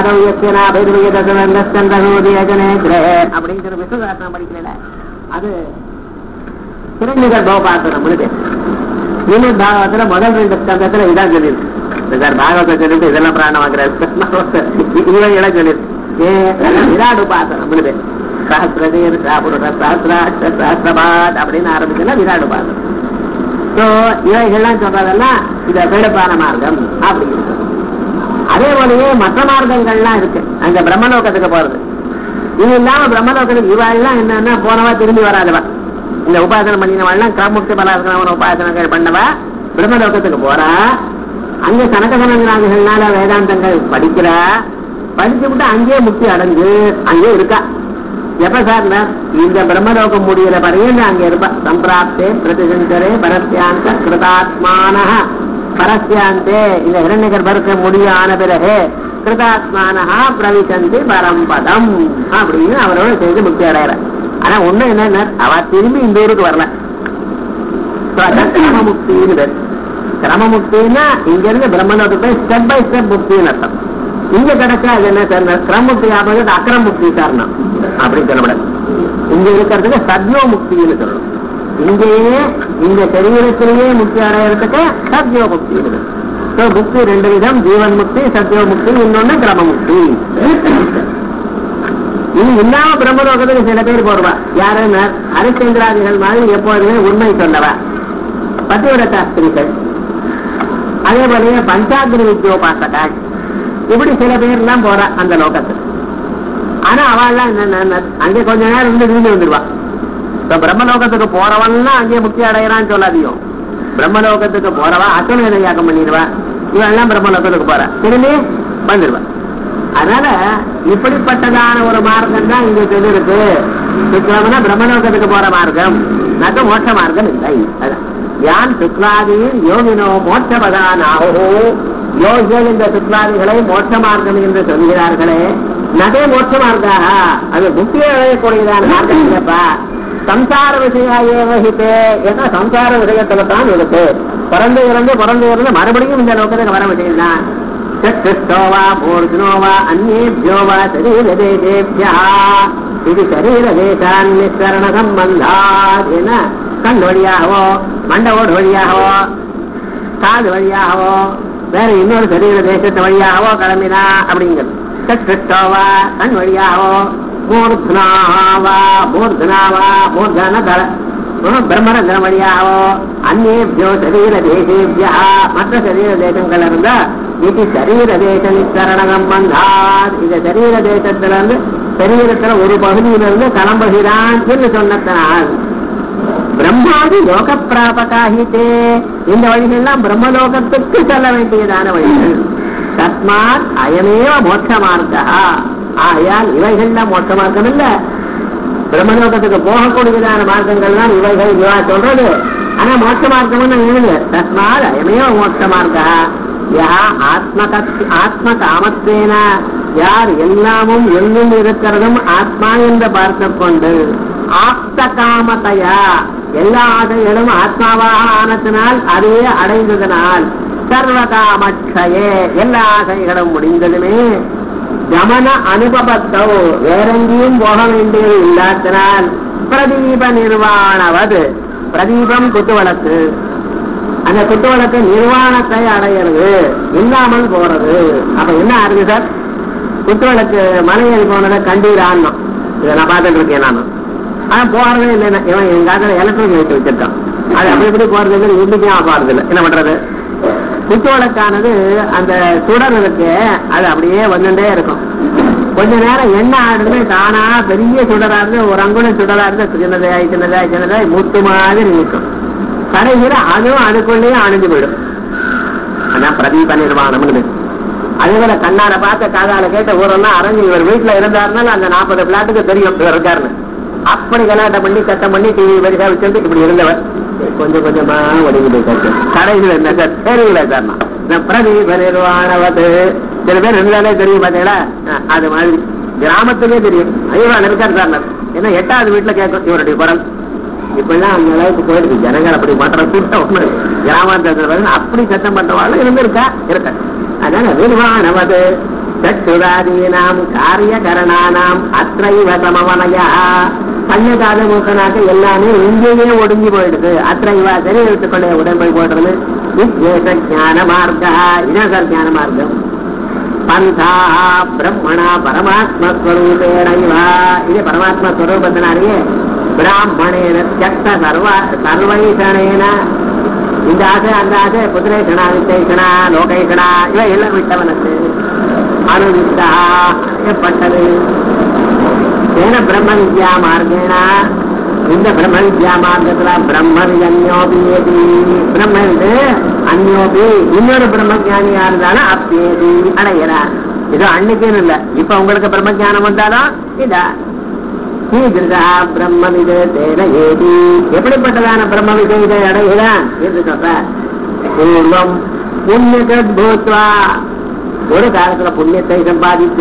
அப்படிங்கிற விஸ்வதாசனம் படிக்கல அது சிறநிகர் பவபாசனம் பேர் ஸ்ரீமத் பாகவத்துல முதல் ரெண்டு ஸ்கந்தத்துல இதான் சொல்லியிருக்கு சார் பாகவத சொல்லிட்டு இதெல்லாம் பிராணம் வாங்குறாரு இவங்க சொல்லியிருக்கு ஏ விராட் உபாசனம் பேர் சஹசிரதீர் சாபுருட சஹசிராட்ச சஹசிரபாத் அப்படின்னு ஆரம்பிச்சுன்னா விராட் உபாசனம் ஸோ இவைகள்லாம் சொல்றதெல்லாம் இத வெளுப்பான மார்க்கம் அப்படின்னு அதே போலயே மற்ற மார்க்கங்கள்லாம் இருக்கு அங்க பிரம்மலோகத்துக்கு போறது இது இல்லாம பிரம்மலோகத்துக்கு இவாள்லாம் என்னன்னா போனவா திரும்பி வராதவா இந்த உபாசனம் பண்ணினவாள்லாம் கிரமுக்தி பலாசனம் உபாசனங்கள் பண்ணவா பிரம்மலோகத்துக்கு போறா அங்க சனகசனங்களால வேதாந்தங்கள் படிக்கிறா படிச்சு விட்டு அங்கேயே முக்தி அடைஞ்சு அங்கேயே இருக்கா எப்ப சார் இந்த பிரம்மலோகம் முடியல பரையும் அங்க இருப்பா சம்பிராப்தே பிரதிசங்கரே பரஸ்யாந்த கிருதாத்மான பரஸ்யாந்தே இந்த இரண்யகர் பருக்க முடியான பிறகு கிருதாத்மானஹா பிரவிசந்தி பரம்பதம் அப்படின்னு அவரோட செய்து முக்தி அடையிற ஆனா ஒண்ணு என்ன அவ திரும்பி இந்த ஊருக்கு வரல கிரமமுக்தின்னு கிரமமுக்தின்னா இங்க இருந்து பிரம்மலோகத்துக்கு போய் ஸ்டெப் பை ஸ்டெப் முக்தின்னு அர்த்தம் இங்க கிடைச்சா அது என்ன சார் கிரமமுக்தி ஆபத்து அக்கிரமுக்தி காரணம் அப்படின்னு சொல்லப்படாது இங்க இருக்கிறதுக்கு சத்யோ முக்தின்னு சொல்லணும் இங்கேயே இந்த சரீரத்திலேயே முக்தி அடையறதுக்கு சத்யோ முக்தி இருக்கு முக்தி ரெண்டு விதம் ஜீவன் முக்தி சத்யோ முக்தி இன்னொன்னு கிரம முக்தி இது இல்லாம பிரம்மலோகத்துக்கு சில பேர் போடுவா யாருன்னு ஹரிச்சந்திராதிகள் மாதிரி எப்போதுமே உண்மை சொல்லவா பத்திவர சாஸ்திரிகள் அதே போலயே பஞ்சாக்னி வித்யோபாசகாள் இப்படி சில பேர் எல்லாம் போறா அந்த லோகத்துக்கு ஆனா அவள்லாம் என்ன அங்கே கொஞ்ச நேரம் இருந்து திரும்பி வந்துருவா இப்ப பிரம்மலோகத்துக்கு போறவன்லாம் அங்கே முக்தி அடையறான்னு சொல்லாதியும் பிரம்மலோகத்துக்கு போறவா அசன யாக்கம் பண்ணிடுவா இவெல்லாம் பிரம்மலோகத்துக்கு போறா திரும்பி வந்துருவா அதனால இப்படிப்பட்டதான ஒரு மார்க்கம் தான் இங்க சொல்லிருக்கு சுக்லம்னா பிரம்மலோகத்துக்கு போற மார்க்கம் நக மோட்ச மார்க்கம் இல்லை அதான் யான் சுக்லாதியில் யோகினோ மோட்சபதானாகோ யோகிகள் இந்த சுக்லாதிகளை மோட்ச மார்க்கம் என்று சொல்கிறார்களே நகை மோட்ச மார்க்காக அது முக்கிய அடையக்கூடியதான மார்க்கம் இல்லப்பா சம்சார விஷயாயேவகித்தே ஏன்னா சம்சார விஷயத்துல தான் இருக்கு பிறந்து இறந்து பிறந்து இறந்து மறுபடியும் இந்த லோகத்துக்கு வர விஷயம்தான் சத்துஷ்டோவா மூர்ஜனோவா அந்நேபியோ வா சரீரதேசேபியா இது சரீரதேசான் நிஸ்வரண சம்பந்தாத் என்ன கண் வழியாகவோ மண்டவோடு வழியாகவோ காது வழியாகவோ வேற இன்னொரு சரீர தேசத்து வழியாகவோ கிளம்பினா அப்படிங்கிறது சத்துஷ்டோவா கண் வழியாகவோ மூர்த்னாவா மூர்த்னாவா மூர்தன தல பிரம்மரந்திரம் வழியாகவோ அந்நேபியோ சரீர தேசேபியா மற்ற சரீர தேசங்கள் இருந்தா இது சரீர தேச நிச்சரண சம்பந்தாத் இந்த சரீர தேசத்துல இருந்து சரீரத்துல ஒரு பகுதியிலிருந்து கிளம்புகிறான் என்று சொன்னதனால் பிரம்மாதி லோக பிராபகாகித்தே இந்த வழிகள்லாம் பிரம்மலோகத்துக்கு செல்ல வேண்டியதான வழிகள் தஸ்மாத் அயமேவ மோட்ச மார்க்கா ஆகையால் இவைகள்ல மோட்ச மார்க்கம் இல்ல பிரம்மலோகத்துக்கு போகக்கூடியதான மார்க்கங்கள் தான் இவைகள் இவா சொல்றது ஆனா மோட்ச மார்க்கம் எழுது தஸ்மாத் அயமேவ மோட்ச மார்க்கா யா ஆத்ம ஆத்ம காமத்தேன யார் எல்லாமும் எங்கும் இருக்கிறதும் ஆத்மா என்று பார்த்து கொண்டு ஆப்த காமத்தையா எல்லா ஆசைகளும் ஆத்மாவாக ஆனத்தினால் அதையே அடைந்ததனால் சர்வகாமட்சயே எல்லா ஆசைகளும் முடிந்ததுமே கமன அனுபவத்தோ வேறெங்கேயும் போக வேண்டியது இல்லாதனால் பிரதீப நிர்வாணவது பிரதீபம் குத்துவழக்கு அந்த குத்துவழக்கு நிர்வாணத்தை அடையிறது இல்லாமல் போறது அப்ப என்ன ஆகுது சார் குத்துவழக்கு மலையேறி போனதை கண்டீரான்னு இதை நான் பார்த்துட்டு இருக்கேன் நான் ஆனா போறதே இல்லை இவன் எங்க காலத்துல எலக்ட்ரிக் லைட் வச்சிருக்கான் அது அப்படி இப்படி போறது இல்லை இன்னைக்கும் போறது இல்லை என்ன பண்றது குத்துவழக்கானது அந்த சுடர் இருக்கு அது அப்படியே வந்துட்டே இருக்கும் கொஞ்ச நேரம் என்ன ஆடுதுன்னு தானா பெரிய சுடரா இருந்து ஒரு அங்குலம் சுடரா இருந்து சின்னதாய் சின்னதாய் சின்னதாய் முத்து மாதிரி நிற்கும் கடைசியில அதுவும் அதுக்குள்ளேயே அணிஞ்சு போயிடும் அதான் பிரதீப நிர்வாணம்னு அதே போல கண்ணார பார்த்த காதால கேட்ட ஊரெல்லாம் அரங்கு இவர் வீட்டுல இருந்தாருனால அந்த நாற்பது பிளாட்டுக்கு தெரியும் இவர் இருக்காருன்னு அப்படி கலாட்டம் பண்ணி சட்டம் பண்ணி டிவி பெருசா வச்சுட்டு இப்படி இருந்தவர் கொஞ்சம் கொஞ்சமா ஒடுங்கி போயிட்டாச்சு கடைசியில் என்ன சார் தெரியல சார் நான் பிரதீப நிர்வாணவது சில பேர் இருந்தாலே தெரியும் பாத்தீங்களா அஹ், அது மாதிரி கிராமத்திலே தெரியும் ஐயோ இருக்காரு சார் நான். ஏன்னா எட்டாவது வீட்டுல கேட்கும் இவருடைய குரல் இப்பெல்லாம் அந்த அளவுக்கு போயிடுது ஜனங்கள் அப்படி மாற்றம் ஒண்ணு கிராமத்துல வந்து அப்படி சத்தம் பண்றவாள் இருந்திருக்கா இருக்க அதனால நிர்வாணவது சற்றுராதீனாம் காரியகரணானாம் அத்தைவ சமவனையா கண்ணகாத மூக்கனாக்க எல்லாமே இங்கேயே ஒடுங்கி போயிடுது அத்தைவா சரீரத்துக்குள்ளே உடம்பை போடுறது வித்வேஷ ஞான மார்க்கா இதான் சார் ஞான மார்க்கம் பந்தா பிரம்மணா பரமாத்மஸ்வரூபேணைவ இது பரமாத்மஸ்வரூபத்தினாலேயே பிராமணேன தியக்த சர்வ சர்வைஷணேன இந்த ஆசை அந்த ஆசை புத்திரேஷனா வித்தேஷனா லோகேஷனா இவ எல்லாம் விட்டவனுக்கு அனுவித்தா பட்டது ஏன பிரம்ம வித்யா மார்க்கேனா இந்த பிரம்ம வித்யா மார்க்கத்துல பிரம்மன் அந்யோபியேதி பிரம்மன் அந்யோபி இன்னொரு பிரம்ம ஞானியா இருந்தாலும் அப்பியேதி அடைகிறார் இது அன்னைக்குன்னு இல்ல இப்ப உங்களுக்கு பிரம்ம ஞானம் வந்தாலும் இதா கீதிருஷா பிரம்ம விதேன ஏதி எப்படிப்பட்டதான பிரம்ம விதேதை அடைகிறான் என்று சொல்ற பூர்வம் புண்ணிய பூத்வா ஒரு காலத்துல புண்ணியத்தை சம்பாதித்து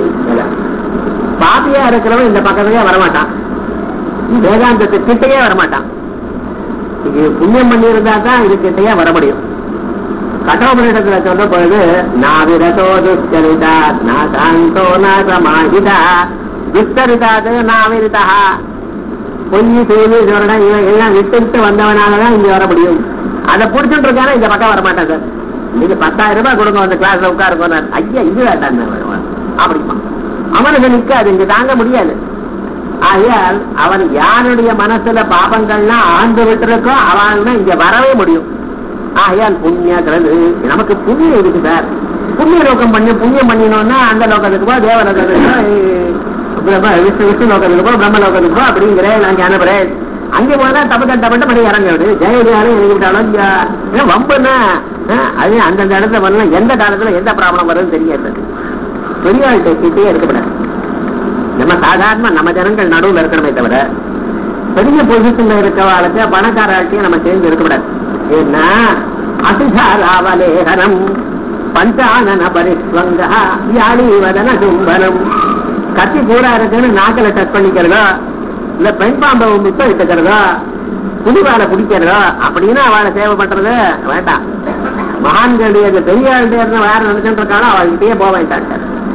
பாப்பியா இருக்கிறவன் இந்த பக்கத்துலயே வரமாட்டான் வேதாந்தத்து கிட்டையே வரமாட்டான் இது புண்ணியம் பண்ணி இருந்தா தான் இது கிட்டையே வர முடியும் கட்டோபனிடத்துல சொல்ற பொழுது நாவிரதோ துஷ்டரிதா நா சாந்தோ நா சமாஹிதா துஷ்டரிதாது நாவிரிதா பொய் செய்தி சொல்றேன் இவன் எல்லாம் விட்டு விட்டு வந்தவனாலதான் இங்க வர முடியும் அதை புடிச்சுட்டு இருக்கான இந்த பக்கம் வரமாட்டான் சார் நீங்க பத்தாயிரம் ரூபாய் கொடுங்க அந்த கிளாஸ்ல உட்காருங்க ஐயா இது வேண்டாம் அப்படிமா அவனுக்கு நிக்காது இங்க தாங்க முடியாது ஆகையால் அவன் யாருடைய மனசுல பாபங்கள்லாம் ஆண்டு விட்டுருக்கோ அவன் இங்க வரவே முடியும் ஆகையால் புண்ணியங்கிறது நமக்கு புண்ணியம் இருக்கு சார் புண்ணிய லோகம் பண்ணி புண்ணியம் பண்ணினோம்னா அந்த லோகத்துக்கு போ தேவ லோகத்துக்கு போ, பிரம்ம- விஷ்ணு விஷ்ணு லோகத்துக்கு போ பிரம்ம லோகத்துக்கு போ அப்படிங்கிறேன் நான் அனுப்புறேன் அங்கே போனா தப்பு தட்ட மட்டும் பண்ணி இறங்க விடு ஜெயலலிதாலும் இறங்கி விட்டாலும் இங்க, ஏன் வம்புன்னா அஹ், அது அந்தந்த இடத்துல வரலாம் எந்த காலத்துல எந்த ப்ராப்ளம் வருதுன்னு தெரியாது பெரிய ஆள்கிட்ட கிட்டே இருக்கக்கூடாது நம்ம சாதாரண நம்ம ஜனங்கள் நடுவுல இருக்கணுமே தவிர பெரிய பொசிஷன்ல இருக்கவாளுக்கு பணக்காராட்சியும் நம்ம சேர்ந்து இருக்கக்கூடாது ஏன்னா அசிசாராவலேகனம் பஞ்சானன பரிஸ்வங்க வியாழி வதன சும்பனம் கத்தி பூரா இருக்குன்னு நாக்கில டச் பண்ணிக்கிறதோ இல்ல பெண் பாம்பை முத்தம் இட்டுக்கிறதோ புலிவாலை பிடிக்கிறதோ அப்படின்னு அவளை சேவை பண்றது வேண்டாம் மகான்களுடைய அந்த பெரிய ஆளுடைய வேற நினைச்சுட்டு இருக்காளோ அவள்கிட்டயே போக வேண்டாம்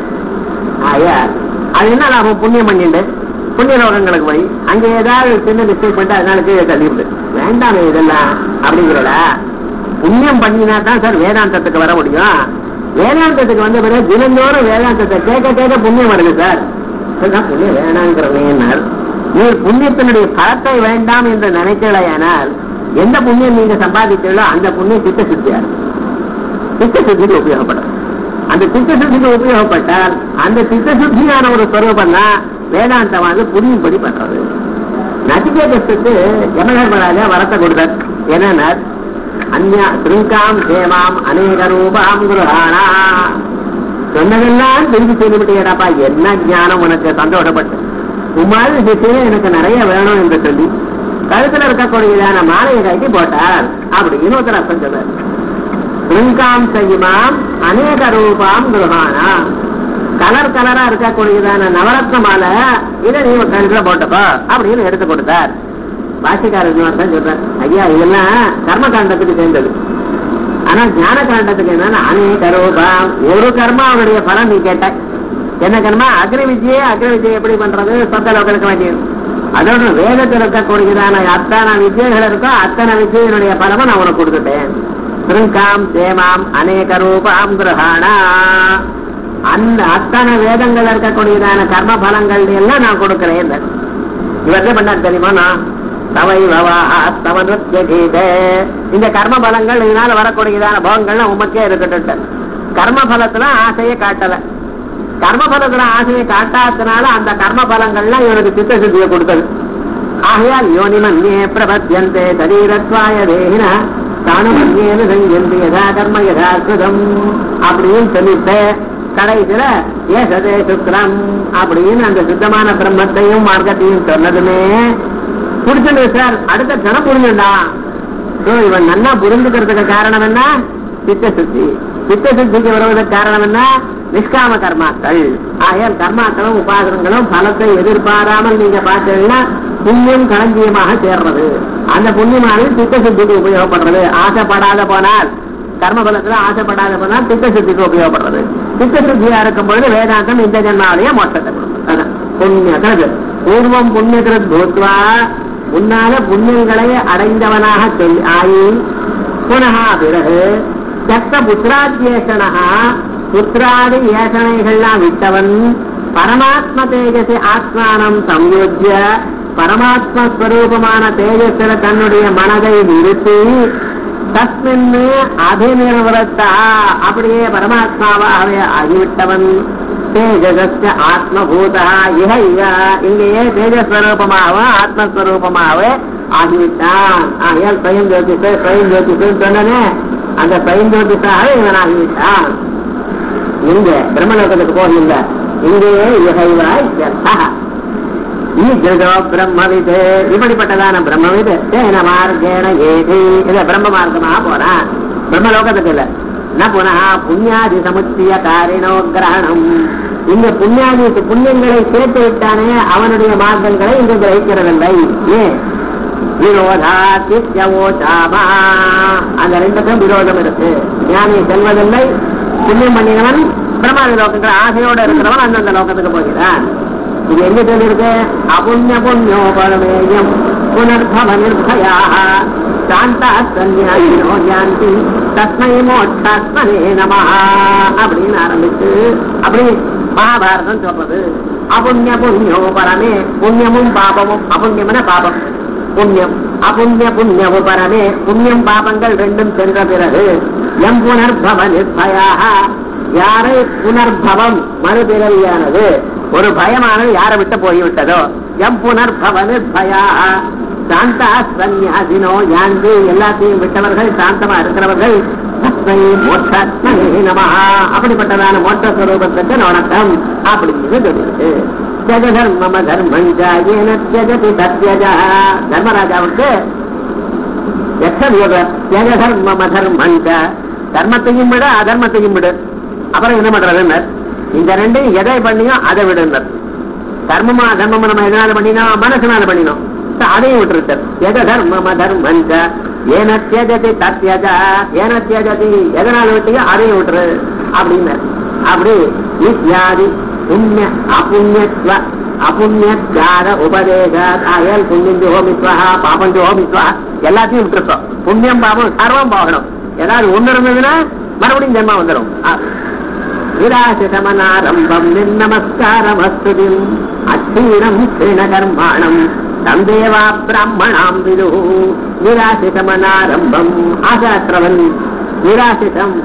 ஆயா அது என்ன லாபம் புண்ணியம் பண்ணிட்டு புண்ணிய லோகங்களுக்கு போய் அங்க ஏதாவது சின்ன மிஸ்டேக் பண்ணிட்டு அதனால கீழே தள்ளிடுது வேண்டாமே இதெல்லாம் அப்படிங்கிறடா புண்ணியம் பண்ணினா தான் சார் வேதாந்தத்துக்கு வர முடியும் வேதாந்தத்துக்கு வந்த பிறகு தினந்தோறும் வேதாந்தத்தை கேட்க கேட்க புண்ணியம் வருது சார் அதுதான் புண்ணியம் வேணாங்கிறவங்க நீ புண்ணியத்தினுடைய பலத்தை வேண்டாம் என்று நினைக்கலையானால் எந்த புண்ணியம் நீங்க சம்பாதித்தீங்களோ அந்த புண்ணியம் சித்த சித்தியா இருக்கும். சித்த சுத்திக்கு உபயோகப்படும் அந்த சித்த சுத்திக்கு உபயோகப்பட்டால் அந்த சித்த சுத்தியான ஒரு ஸ்வரூபம் தான் வேதாந்தம் வந்து புரியும்படி பண்றது நச்சிகேதத்துக்கு யமதர்மராஜா வரத்தை கொடுத்தார் என்னன்னா அந்யா திருங்காம் சேமாம் அநேக ரூபாம் குருஹானா சொன்னதெல்லாம் திருப்பி சொல்லிவிட்டேடாப்பா என்ன ஞானம் உனக்கு சந்தோஷப்பட்டு உமாறு சித்தியில எனக்கு நிறைய வேணும் என்று சொல்லி கழுத்துல இருக்கக்கூடியதான மாலையை கட்டி போட்டார் அப்படின்னு ஒருத்தர் அர்த்தம் சொல்றார் திருங்காம் செய்யுமாம் அநேக ரூபாம் குருஹானா கலர் கலரா இருக்கக்கூடியதான நவரத்ன மாலை இதை நீ உன் கழுத்துல போட்டப்போ அப்படின்னு எடுத்து கொடுத்தார் பாஷிக்காரர் தான் சொல்றார் ஐயா இதெல்லாம் கர்ம காண்டத்துக்கு சேர்ந்தது ஆனா ஞான காண்டத்துக்கு என்னன்னா அநேக ரூபாம் ஒரு கர்மாவுடைய பலன் நீ கேட்ட என்ன கர்மா அக்னி வித்தியை அக்னி வித்தியை எப்படி பண்றது சொந்த லோகத்துக்கு வேண்டியது அதோட வேதத்தில் இருக்கக்கூடியதான அத்தனை வித்தியைகள் இருக்கோ அத்தனை வித்தியினுடைய பலமும் நான் உனக்கு கொடுத்துட்டேன் திருங்காம் சேமாம் அநேக ரூபாம் கிரகாணா அந்த அத்தனை வேதங்கள் இருக்கக்கூடியதான கர்ம பலங்கள் எல்லாம் நான் கொடுக்கிறேன் இவர் என்ன பண்ணார் தெரியுமா நான் தவை தவ நிருத்திய கீதே இந்த கர்ம பலங்கள் இதனால வரக்கூடியதான பவங்கள்லாம் உமக்கே இருக்கட்டும் கர்ம பலத்துல ஆசையை காட்டல கர்ம பலத்துல ஆசையை காட்டாதனால அந்த கர்ம பலங்கள்லாம் இவனுக்கு சித்த சித்தியை கொடுத்தது ஆகையால் யோனிமன்யே பிரபத்தியந்தே சரீரத்வாய தேகின தானுமன்யேனு சங்கந்தி யதா கர்ம யதா கிருதம் அப்படின்னு சொல்லிட்டு கடைசியில ஏசதே சுக்ரம் அப்படின்னு அந்த சுத்தமான பிரம்மத்தையும் மார்க்கத்தையும் சொன்னதுமே புரிஞ்சது சார் அடுத்த கணம் புரிஞ்சுண்டா இவன் நல்லா புரிஞ்சுக்கிறதுக்கு காரணம் என்ன சித்த சுத்தி சித்த சுத்திக்கு வருவதற்கு காரணம் என்ன நிஷ்காம கர்மாக்கள் ஆகையால் கர்மாக்களும் உபாசனங்களும் பலத்தை எதிர்பாராமல் நீங்க பார்த்தீங்கன்னா புண்ணியம் களஞ்சியமாக சேர்றது அந்த புண்ணியமானது சித்த சுத்திக்கு உபயோகப்படுறது ஆசைப்படாத போனால் கர்ம பலத்துல ஆசைப்படாத போனால் சித்த சுத்திக்கு உபயோகப்படுறது சித்த சுத்தியா இருக்கும் பொழுது வேதாந்தம் இந்த ஜென்மாவிலேயே மோட்டத்தை கொடுக்கும் புண்ணிய பூர்வம் புண்ணியகிருத் பூத்வா முன்னால புண்ணியங்களை அடைந்தவனாக சொல்லி ஆயி புனகா பிறகு தக்க புத்திராத்யேஷனா புத்திராதி ஏசனைகள்லாம் விட்டவன் பரமாத்ம தேஜசி ஆத்மானம் சம்யோஜ்ய பரமாத்ம ஸ்வரூபமான தேஜஸ்ல தன்னுடைய மனதை நிறுத்தி தஸ்மின் அபிநிர்வரத்தா அப்படியே பரமாத்மாவாகவே ஆகிவிட்டவன் தேஜஸ்ய ஆத்மபூதா இக இக இங்கேயே தேஜஸ்வரூபமாக ஆத்மஸ்வரூபமாகவே ஆகிவிட்டான் ஆகையால் ஸ்வயம் ஜோதிஷ ஸ்வயம் ஜோதிஷன் சொன்னனே அந்த ஸ்வயம் ஜோதிஷாக இவன் ஆகிவிட்டான் இங்க பிரம்மலோகத்துக்கு போகல இங்கேயே இகைவாய் ஈஜோ பிரம்மவிது இப்படிப்பட்டதான பிரம்மவிது தேன மார்க்கேன ஏதி இத பிரம்ம மார்க்கமாக போறான் பிரம்மலோகத்துக்கு இல்ல ந புனः புண்ணியாதி சமுத்திய காரிணோ கிரகணம் இந்த புண்ணியாதி புண்ணியங்களை சேர்த்து விட்டானே அவனுடைய மார்க்கங்களை இங்கு கிரகிக்கிறதில்லை ஏன் விரோதாத்தியவோச்சாமா அந்த ரெண்டுக்கும் விரோதம் இருக்கு ஞானி செல்வதில்லை புண்ணியம் பண்ணினவன் பிரமாத லோகங்கள் ஆசையோடு இருக்கிறவன் அந்தந்த லோகத்துக்கு போகிறான் இது எங்க சொல்லிருக்கு அபுண்ணிய புண்ணியோ பரமேயம் புனர்பவ நிர்பயாக சாந்தா சன்னியாசினோ ஜாந்தி தஸ்மை மோட்சாத்மனே நம அப்படின்னு ஆரம்பிச்சு அப்படி மகாபாரதம் சொல்றது அபுண்ணிய புண்ணியோ பரமே புண்ணியமும் பாபமும் அபுண்ணியம்னா பாபம் புண்ணியம் அபுண்ணிய புண்ணியமு பரமே புண்ணியம் பாபங்கள் ரெண்டும் சென்ற பிறகு எம் புனர்பவ நிர்பயாக யாரை புனர்பவம் மறுபிறவியானது ஒரு பயமானது யாரை விட்டு போய்விட்டதோ எம் புனர்பவ நிர்பயா சாந்தா சன்னியாசினோ யாந்து எல்லாத்தையும் விட்டவர்கள் சாந்தமா இருக்கிறவர்கள் தஸ்மை மோட்சாத்மனே நமஹா அப்படிப்பட்டதான மோட்ச ஸ்வரூபத்துக்கு வணக்கம் அப்படின்னு சொல்லியிருக்கு ஜெகதர்மம தர்மஞ்சாயேன தியஜதி தத்யஜா தர்மராஜாவுக்கு எத்தனை ஜெகதர்மம தர்மஞ்ச தர்மத்தையும் விட அதர்மத்தையும் விடு அப்புறம் என்ன பண்றதுன்னு இந்த ரெண்டையும் எதை பண்ணியோ அதை விடுனர் தர்மமா தர்மமா நம்ம எதனால பண்ணினோம் மனசுனால பண்ணினோம் அதையும் விட்டுருத்தார் எத தர்மம தர்மஞ்ச ஏன தியஜதி தத்யஜா ஏன தியஜதி எதனால விட்டியோ அதையும் விட்டுரு அப்படின்னார் அப்படி இத்தியாதி புண்ணிய அபுண்ணியத்வ அபுண்ணியார உபதேச ஆயல் புண்ணியம் ஜோமித்வா பாபம் ஜோமித்வா எல்லாத்தையும் விட்டுருக்கோம் புண்ணியம் பாபம் சர்வம் போகணும் ஏதாவது ஒண்ணு இருந்ததுன்னா மறுபடியும் ஜென்மா வந்துடும் விராசிதமனாரம்பம் நின்னமஸ்காரமஸ்துதிம் அச்சீரம் கர்மாணம் தந்தேவா பிராமணாம் விது விராசிதமனாரம்பம் ஆசாஸ்திரவன் விராசிதம்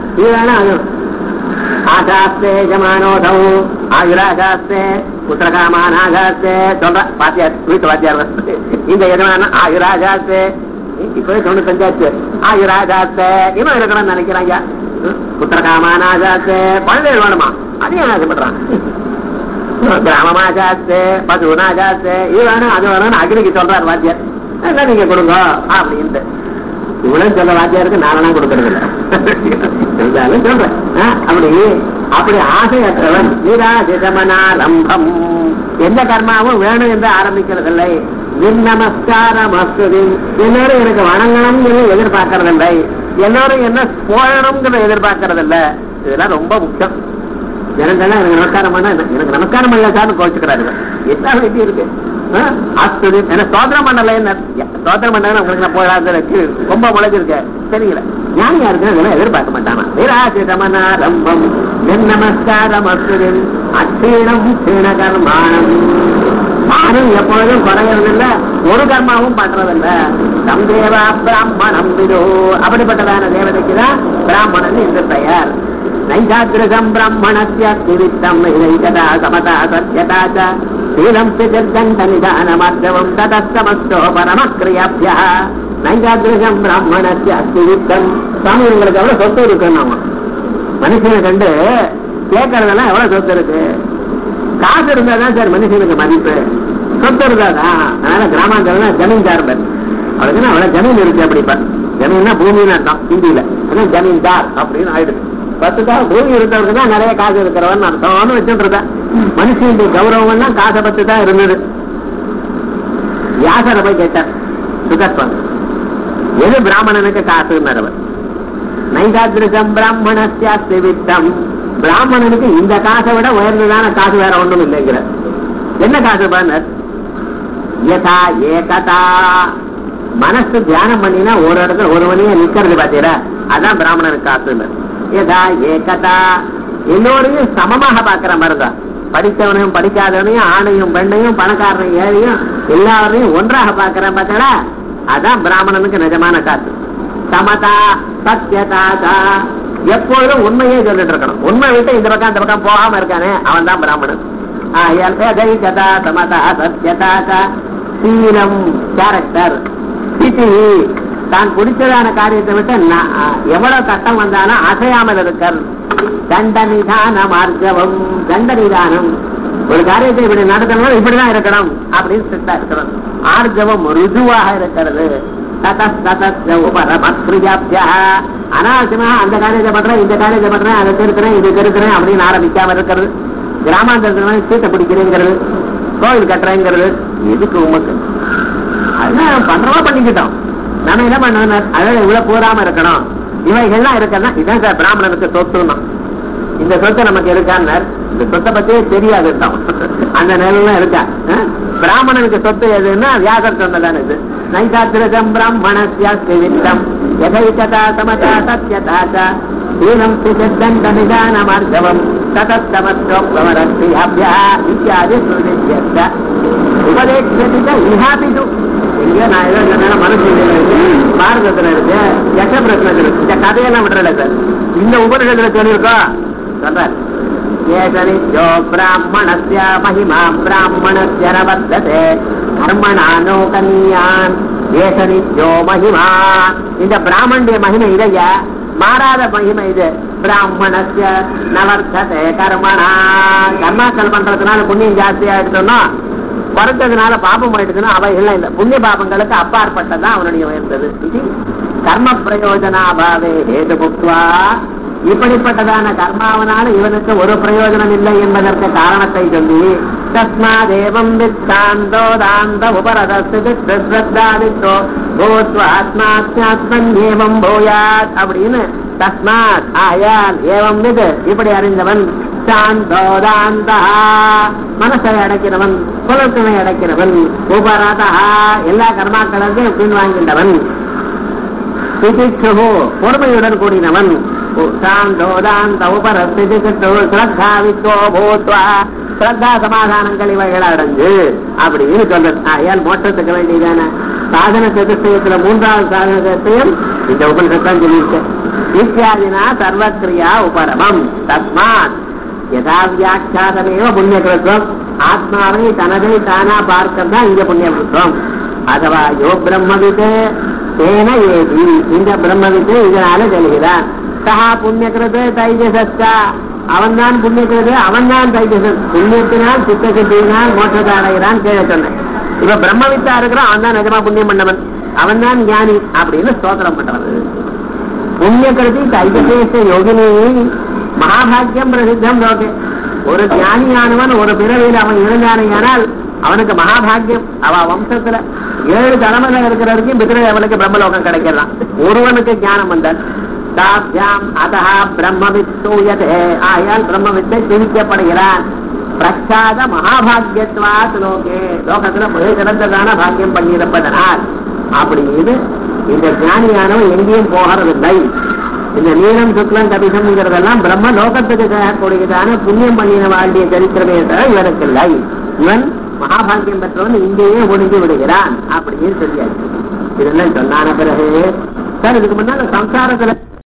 ஆசாஸ்தே ஜமானோதௌ ஆயுராசாஸ்தே புத்திரகாமானாகாஸ்தே சொல்ற வாத்தியார் வீட்டு வாத்தியார் இந்த எஜமான ஆயுராஜாஸ்தே இப்பவே தொண்ணூத்தஞ்சாச்சு ஆயுராஜாஸ்தே இவன் இருக்கணும்னு நினைக்கிறாங்க புத்திரகாமானாஜாஸ்தே குழந்தைகள் வேணுமா அதையும் ஆசைப்படுறான் கிராமமாஜாஸ்தே பசுனாஜாஸ்தே இது வேணும் அது வேணும்னு அக்னிக்கு சொல்றாரு வாத்தியார் எல்லாம் நீங்க கொடுங்க அப்படின்ட்டு இவ்வளவு சொல்ல வாத்தியாருக்கு நானா கொடுக்கறது இல்ல இருந்தாலும் சொல்றேன் அப்படி அப்படி ஆசையற்றவன் நிராசிதமனாரம்பம் எந்த கர்மாவும் வேணும் என்று ஆரம்பிக்கிறதில்லை விண்ணமஸ்காரம் அஸ்துதி எல்லாரும் எனக்கு வணங்கணும்னு எதிர்பார்க்கறதில்லை எல்லாரும் என்ன போயணும்னு எதிர்பார்க்கறதில்ல இதெல்லாம் ரொம்ப முக்கியம் ஜனங்கள்லாம் எனக்கு நமஸ்காரம் பண்ணா என்ன- எனக்கு நமஸ்காரம் பண்ணல சார்னு கோச்சுக்கிறாரு என்ன வேண்டி இருக்கு ஆ? ஆஸ்துதி என்ன சோதனம் பண்ணல என்ன சோதனம் பண்ணா உங்களுக்கு நான் போடாத ரொம்ப முளைச்சிருக்க தெரியல ஞானியா இருக்கு அதெல்லாம் எதிர்பார்க்க மாட்டானா விராஜிதமனாரம்பம் என் நமஸ்காரம் அசுரின் அச்சீணம் சீணகர்மானம் நானும் எப்பொழுதும் குறையறதில்ல ஒரு கர்மாவும் பண்றதில்ல சம்தேவா பிராமணம் விதோ அப்படிப்பட்டதான தேவதைக்கு தான் பிராமணன் என்று பெயர் நைஜாகிரகம் பிராமணஸ்ய திரித்தம் நைகதா சமதா சத்யதா ச சீலம் சிதர்கண்ட நிதான மார்கவம் ததஸ்தமஸ்தோ பரமக்ரியாபியா நைஜாகிரகம் பிராமணஸ்ய திரித்தம் சாமி உங்களுக்கு எவ்வளவு சொத்து இருக்கு நாம மனுஷனை கண்டு கேட்கறதெல்லாம் எவ்வளவு சொத்து இருக்கு காசு இருந்தாதான் சார் மனுஷனுக்கு மதிப்பு சொத்து இருந்தாதான் அதனால கிராமாந்தரம் ஜமீன்தார் பேர் அவளுக்கு அவ்வளவு ஜமீன் இருக்கு அப்படிப்பா ஜமீன்னா பூமின்னு அர்த்தம் ஹிந்தியில அதான் ஜமீன்தார் அப்படின்னு ஆயிடுது பத்துக்காக பூமி இருக்கிறவங்க தான் நிறைய காசு இருக்கிறவன் அர்த்தம்னு வச்சுட்டு இருந்தேன் மனுஷனுடைய கௌரவம்னா காசை பத்து தான் இருந்தது வியாசரை போய் கேட்டார் சுகத்வம் எது பிராமணனுக்கு காசுன்னு அவர் நைகாதிருஷம் பிராமணஸ்யாஸ்தி வித்தம் பிராமணனுக்கு இந்த காசை விட உயர்ந்ததான காசு வேற ஒண்ணும் இல்லைங்கிற என்ன காசு பண்ணர் யதா ஏகதா மனசு தியானம் பண்ணினா ஒரு இடத்துல ஒரு மணியா நிக்கிறது பாத்தீரா அதான் பிராமணனுக்கு காசுன்னு யதா ஏகதா எல்லோரையும் சமமாக பாக்குற மாதிரிதான் படித்தவனையும் படிக்காதவனையும் ஆணையும் பெண்ணையும் பணக்காரனையும் ஏழையும் எல்லாரையும் ஒன்றாக பாக்குறேன் பார்த்தா அதான் பிராமணனுக்கு நிஜமான காசு சமதா சத்யதா எப்பொழுதும் உண்மையே சொல்லிட்டு இருக்கணும் உண்மை விட்டு இந்த பக்கம் அந்த பக்கம் போகாம இருக்கானே அவன் தான் பிராமணன் ஆகையால் கதா சமதா சத்யதா சீலம் கேரக்டர் ஸ்திதி தான் பிடிச்சதான காரியத்தை விட்டு நா- எவ்வளவு கட்டம் வந்தாலும் அசையாமல் இருக்கர் தண்ட நிதான மார்க்கவம் தண்ட நிதானம் ஒரு காரியத்தை இப்படி நடத்தணும் இப்படிதான் இருக்கணும் அப்படின்னு சித்தா இருக்கணும் ஆர்ஜவம் ருஜுவாக இருக்கிறது அனாவசியமா அந்த காரியத்தை பண்றேன் இந்த காரியத்தை பண்றேன் அதை கெடுக்கிறேன் இது கெடுக்கிறேன் அப்படின்னு ஆரம்பிக்காம இருக்கிறது கிராமாந்தரத்துல சீட்டை பிடிக்கிறேங்கிறது கோவில் கட்டுறேங்கிறது எதுக்கு உமக்கு அதெல்லாம் பண்றவா பண்ணிக்கிட்டோம் நம்ம என்ன பண்ணணும் அதில் இவ்வளவு போராம இருக்கணும் இவைகள்லாம் இருக்கன்னா இதான் சார் பிராமணனுக்கு சொத்துன்னா இந்த சொத்து நமக்கு இருக்கான்னார் இந்த சொத்தை பத்தியே தெரியாது தான் அந்த நிலையில இருக்கா அஹ்? பிராமணனுக்கு சொத்து எதுன்னா வியாசர் சொன்னதான இது நைதாத்திரகம் பிராமணஸ்யாஸ்தி வித்தம் யதைகதா சமதா சத்யதா ச ஹீனம் சிதந்த நிதான மார்கவம் ததஸ்தமஸ்தோப்ரவரஸ்தியாப்யா இத்தியாதி சுருதித்யஸ்த உபதேசத்திட்ட இஹாபிது எங்க நான் ஏதோ சொன்னா மனசு இருக்கு பாரதத்துல இருக்கு யச பிரச்சனை இருக்கு இந்த கதையெல்லாம் விடுறல சார் இந்த உபநிஷத்துல சொல்லியிருக்கோம் சொல்றார் ஏஷனித்யோ பிராமணஸ்ய மகிமா பிராமணஸ்ய நவர்த்ததே கர்மணானோகனியான் ஏஷனித்யோ மகிமா இந்த பிராமணிய மகிமை இதையா மாறாத மகிமை இது பிராமணஸ்ய நவர்த்ததே கர்மணா கர்மாக்கள் பண்றதுனால புண்ணியம் ஜாஸ்தி ஆயிடுச்சோன்னா குறைச்சதுனால பாபம் ஆயிடுச்சுன்னா அவைகள்லாம் இல்லை புண்ணிய பாபங்களுக்கு அப்பாற்பட்டதான் அவனுடைய உயர்ந்தது இது கர்ம பிரயோஜனாபாவே ஹேது புக்வா இப்படிப்பட்டதான கர்மாவனால இவனுக்கு ஒரு பிரயோஜனம் இல்லை என்பதற்கு காரணத்தை சொல்லி தஸ்மாதேவம் வித்தாந்தோ தாந்த உபரதஸ்திரத்தாதித்தோ பூத்வாத்மாத்மாத்மன் ஏவம் பூயாத் அப்படின்னு தஸ்மாத் ஆயால் ஏவம் விது இப்படி அறிந்தவன் சாந்தோதாந்தா மனசை அடைக்கிறவன் குலத்தினை அடைக்கிறவன் உபரதா எல்லா கர்மாக்களையும் பின்வாங்கின்றவன் திதிக்ஷு பொறுமையுடன் கூடினவன் சாந்தோதாந்த உபரஸ்திதிக்ஷு ஸ்ரத்தாவித்தோ பூத்வா ஸ்ரத்தா சமாதானங்கள் இவைகள் அடைஞ்சு அப்படின்னு சொல்றது ஆயால் மோட்டத்துக்கு வேண்டியதான சாதன சதுஷ்டயத்துல மூன்றாவது சாதன சதுஷ்டயம் இந்த உபனிஷத்தான் சொல்லியிருக்கேன் இத்தியாதினா சர்வக்ரியா உபரமம் தஸ்மாத் யதா வியாக்கியாதமேவ புண்ணியகிருத்தம் ஆத்மாவை தனதை தானா பார்க்கறது தான் இங்க புண்ணியகிருத்தம் அதுவா யோ பிரம்மவித்து தேன ஏதி இந்த பிரம்மவித்து இதனால சொல்கிறான் சஹா புண்ணியகிருது தைஜசஸ்தா அவன் தான் புண்ணியகிருது அவன் தான் தைஜசஸ் புண்ணியத்தினால் சித்தசக்தியினால் மோட்சத்தை அடைகிறான் கீழே சொன்னேன் இப்ப பிரம்மவித்தா இருக்கிறான் அவன் தான் நிஜமா புண்ணியம் பண்ணவன் அவன் தான் ஞானி அப்படின்னு ஸ்தோத்திரம் பண்றது புண்ணியகிருதி தைஜசேஷ யோகினி மகாபாகியம் பிரசித்தம் லோகே ஒரு ஞானியானவன் ஒரு பிறவியில் அவன் இருந்தானேயானால் அவனுக்கு மகாபாகியம் அவ வம்சத்துல ஏழு தலைமையில இருக்கிற வரைக்கும் பித்திர அவனுக்கு பிரம்மலோகம் கிடைக்கலாம் ஒருவனுக்கு ஞானம் வந்தால் தாபியாம் அதா பிரம்மவித் சூயதே ஆயால் பிரம்மவித்தை திணிக்கப்படுகிறான் பிரச்சாத மகாபாகியத்வாத் லோகே லோகத்துல போய் சிறந்ததான பாக்கியம் பண்ணியிருப்பதனால் அப்படின்னு இந்த ஞானியானவன் எங்கேயும் போகிறதில்லை இந்த நீளம் சுக்லம் கபிசம்ங்கிறதெல்லாம் பிரம்ம லோகத்துக்கு செய்யக்கூடியதான புண்ணியம் பண்ணின வாழ்க்கைய சரித்திரமே தவிர இவருக்கு இல்லை இவன் மகாபாகியம் பெற்றவன் இங்கேயே ஒடுங்கி விடுகிறான் அப்படின்னு சொல்லியாச்சு இதெல்லாம் சொன்னான பிறகு சார் இதுக்கு முன்னால சம்சாரத்துல